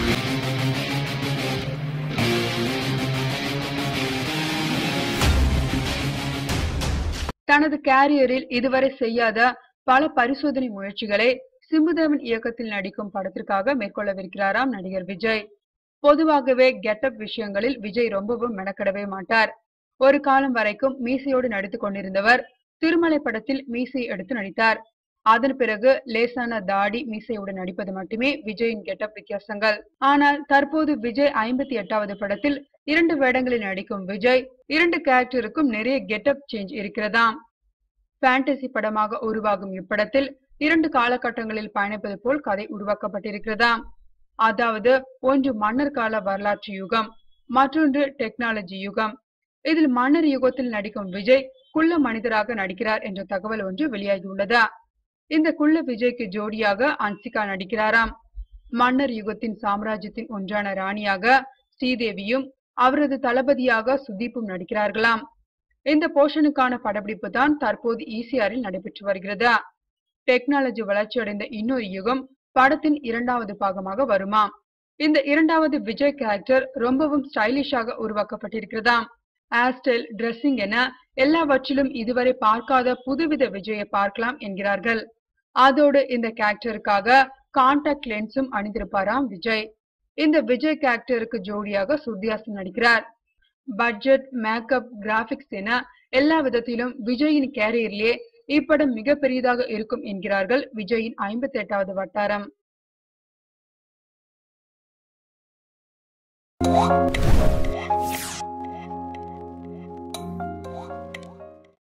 தனது கேரியரில் இதுவரை செய்யாத பல பரிசோதனை முயற்சிகளை சிம்புதேவன் இயக்கத்தில் நடிக்கும் படத்திற்காக மேற்கொள்ளவிருக்கிறாராம் நடிகர் விஜய் பொதுவாகவே கெட்டப் விஷயங்களில் விஜய் ரொம்பவும் மெனக்கடவே மாட்டார் ஒரு காலம் வரைக்கும் மீசையோடு நடித்துக் கொண்டிருந்தவர் திருமலை படத்தில் மீசை எடுத்து நடித்தார் அதன் பிறகு லேசான தாடி மீசையுடன் நடிப்பது மட்டுமே விஜயின் கெட்டப் வித்தியாசங்கள் ஆனால் தற்போது விஜய் ஐம்பத்தி எட்டாவது படத்தில் இரண்டு வேடங்களில் நடிக்கும் விஜய் இரண்டு கேரக்டருக்கும் நிறைய கெட்டப் சேஞ்ச் இருக்கிறதாம் ஃபேண்டசி படமாக உருவாகும் இப்படத்தில் இரண்டு காலகட்டங்களில் பயணிப்பது போல் கதை உருவாக்கப்பட்டிருக்கிறதாம் அதாவது ஒன்று மன்னர் கால வரலாற்று யுகம் மற்றொன்று டெக்னாலஜி யுகம் இதில் மன்னர் யுகத்தில் நடிக்கும் விஜய் குள்ள மனிதராக நடிக்கிறார் என்ற தகவல் ஒன்று வெளியாகியுள்ளதா இந்த குள்ள விஜய்க்கு ஜோடியாக அன்சிகா நடிக்கிறாராம் மன்னர் யுகத்தின் சாம்ராஜ்யத்தின் ஒன்றான ராணியாக ஸ்ரீதேவியும் அவரது தளபதியாக சுதீப்பும் நடிக்கிறார்களாம் இந்த போர்ஷனுக்கான படப்பிடிப்பு தான் தற்போது ஈசிஆரில் நடைபெற்று வருகிறது டெக்னாலஜி வளர்ச்சியடைந்த இன்னொரு யுகம் படத்தின் இரண்டாவது பாகமாக வருமாம் இந்த இரண்டாவது விஜய் கேரக்டர் ரொம்பவும் ஸ்டைலிஷாக உருவாக்கப்பட்டிருக்கிறதாம் ஹேர் ஸ்டைல் ட்ரெஸ்ஸிங் என எல்லாவற்றிலும் இதுவரை பார்க்காத புதுவித விஜயை பார்க்கலாம் என்கிறார்கள் அதோடு இந்த கேரக்டருக்காக கான்டாக்ட் லென்ஸும் அணிந்திருப்பாராம் விஜய் இந்த விஜய் கேரக்டருக்கு ஜோடியாக சுர்தியாசன் நடிக்கிறார் பட்ஜெட் மேக்கப் கிராபிக்ஸ் என எல்லா விதத்திலும் விஜயின் கேரியரிலே இப்படம் மிக பெரியதாக இருக்கும் என்கிறார்கள் விஜயின் ஐம்பத்தி எட்டாவது வட்டாரம்